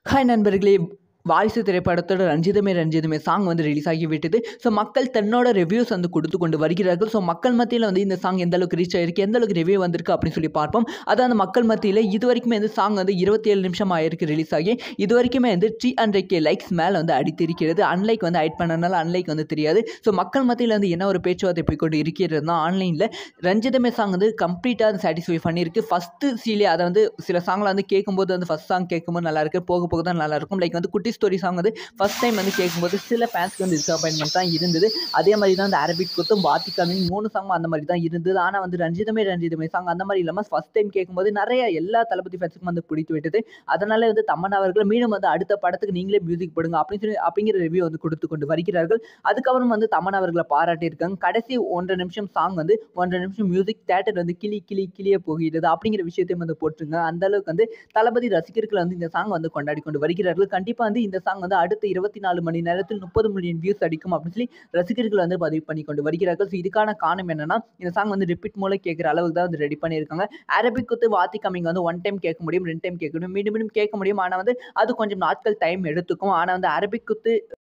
hi நண்பர்களே வாரிசு திரைப்படத்தோட ரஞ்சிதமே ரஞ்சிதமே சாங் வந்து ரிலீஸ் ஆகி விட்டது ஸோ மக்கள் தன்னோட ரிவ்யூஸ் வந்து கொடுத்து கொண்டு வருகிறார்கள் ஸோ மக்கள் மத்தியில் வந்து இந்த சாங் எந்த அளவுக்கு ரீச் ஆயிருக்கு எந்த அளவுக்கு ரிவ்யூ வந்திருக்கு அப்படின்னு சொல்லி பார்ப்போம் அதான் அந்த மக்கள் மத்தியில் இது வரைக்குமே வந்து சாங் வந்து இருபத்தி ஏழு நிமிஷம் ஆயிருக்கு ரிலீஸ் ஆகி இது வரைக்குமே வந்து த்ரீ ஹண்ட்ரட் கே லைக்ஸ் மேலே வந்து அடித்திருக்கிறது அன்லைக் வந்து ஹைட் பண்ணனால அன்லைக் வந்து தெரியாது ஸோ மக்கள் மத்தியில் வந்து என்ன ஒரு பேச்சுவார்த்தை போய் கொண்டு இருக்கிறது தான் ஆன்லைனில் ரஞ்சிதமே சாங் வந்து கம்ப்ளீட்டாக சாட்டிஸ்ஃபை பண்ணியிருக்கு ஃபஸ்ட்டு சீலே அதை வந்து சில சாங்கில் வந்து கேட்கும்போது வந்து ஃபஸ்ட் சாங் கேட்கும்போது நல்லா இருக்கு போக போக தான் நல்லா இருக்கும் லைக் வந்து குட்டி ஸ்டோரி சாங் வந்து ஃபஸ்ட் டைம் வந்து கேட்கும்போது சில ஃபேன்ஸ்க்கு வந்து டிசப்பாயின்மெண்ட் தான் இருந்தது அதே மாதிரி தான் அந்த அரபிக் குத்தும் வாத்திகாமின் மூணு சாங்கும் அந்த மாதிரி தான் இருந்தது ஆனால் வந்து ரஞ்சிதமே ரஞ்சிதமே சாங் அந்த மாதிரி இல்லாமல் ஃபஸ்ட் டைம் கேட்கும்போது நிறைய எல்லா தளபதி ஃபேன்ஸுக்கும் வந்து பிடித்து விட்டது அதனால வந்து தமன் அவர்கள் மீண்டும் வந்து அடுத்த படத்துக்கு நீங்களே மியூசிக் போடுங்க அப்படின்னு சொல்லி அப்படிங்கிற ரிவ்யூ வந்து கொடுத்து கொண்டு வருகிறார்கள் அதுக்கப்புறம் வந்து தமன் அவர்களை பாராட்டியிருக்காங்க கடைசி ஒன்றரை நிமிஷம் சாங் வந்து ஒன்றரை நிமிஷம் மியூசிக் தேட்டர் வந்து கிளி கிளி கிளியே போகிறது அப்படிங்கிற விஷயத்தையும் வந்து போட்டுருங்க அந்த அளவுக்கு வந்து தளபதி ரசிகர்கள் வந்து இந்த சாங் வந்து கொண்டாடி கொண்டு வருகிறார்கள் கண்டிப்பாக வந்து இந்த சாங் வந்து அடுத்த இருபத்தி நாலு மணி நேரத்தில் முப்பது மில்லியன் வியூஸ் அடிக்கும் அப்படின்னு சொல்லி ரசிகர்கள் வந்து பதிவு பண்ணி கொண்டு வருகிறார்கள் ஸோ இதுக்கான காரணம் என்னன்னா இந்த சாங் வந்து ரிப்பீட் மூலம் கேட்குற அளவுக்கு தான் வந்து ரெடி பண்ணியிருக்காங்க அரபிக் குத்து வாத்தி கம்மிங் வந்து ஒன் டைம் கேட்க முடியும் ரெண்டு டைம் கேட்க முடியும் மீண்டும் மீண்டும் கேட்க முடியும் ஆனால் வந்து அது கொஞ்சம் நாட்கள் டைம் எடுத்துக்கும் ஆனால் வந்து அரபிக் குத்து